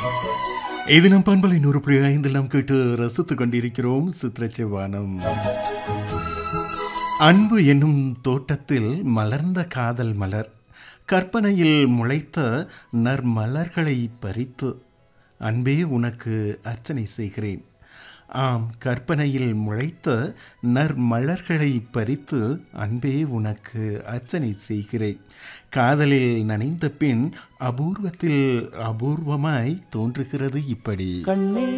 இது நம் பண்பலை நூறு புள்ளி ஐந்தில் நாம் கேட்டு ரசித்துக் கொண்டிருக்கிறோம் சித்திரச்சிவானம் அன்பு என்னும் தோட்டத்தில் மலர்ந்த காதல் மலர் கற்பனையில் முளைத்த நற்மலர்களை பறித்து அன்பே உனக்கு அர்ச்சனை செய்கிறேன் ஆம் கற்பனையில் முளைத்த நற்மலர்களை பறித்து அன்பே உனக்கு அர்ச்சனை செய்கிறேன் காதலில் நனைந்த பின் அபூர்வத்தில் அபூர்வமாய் தோன்றுகிறது இப்படி கண்ணே